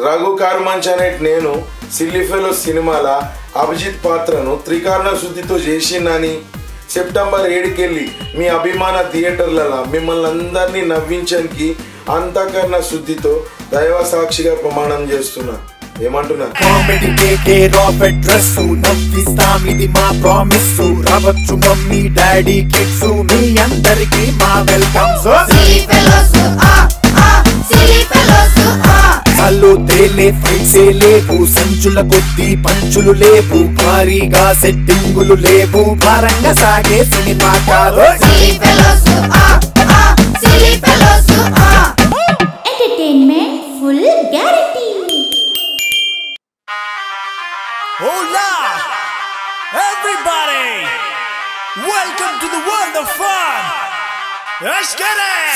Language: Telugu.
రఘు కార్మంచ్ అనే నేను సిల్లీ ఫెలో సినిమాల అభిజిత్ పాత్రను త్రికారణ శుద్ధితో చేసిందని సెప్టెంబర్ ఏడుకెళ్ళి మీ అభిమాన థియేటర్లలో మిమ్మల్ని అందరినీ నవ్వించడానికి అంతకరణ శుద్ధితో దైవ సాక్షిగా ప్రమాణం చేస్తున్నా ఏమంటున్నా కామెడీ కేకే రాబర్ట్ డ్రెస్ నవ్విస్తాం ఇది మా ప్రామిస్ రావచ్చు మమ్మీ డాడీ కిడ్స్ మీ అందరికి మా welcome so Silly fellows, ah, ah, silly fellows, ah. Hello తేలే ఫైట్సే లేవు సంచుల కొద్ది పంచులు లేవు భారీగా సెట్టింగులు లేవు భారంగా సాగే సినిమా కాదు Silly fellows, ah, ah, silly fellows, ah. Entertainment full guarantee. Hola! Everybody! Welcome to the world of fun! Let's get it!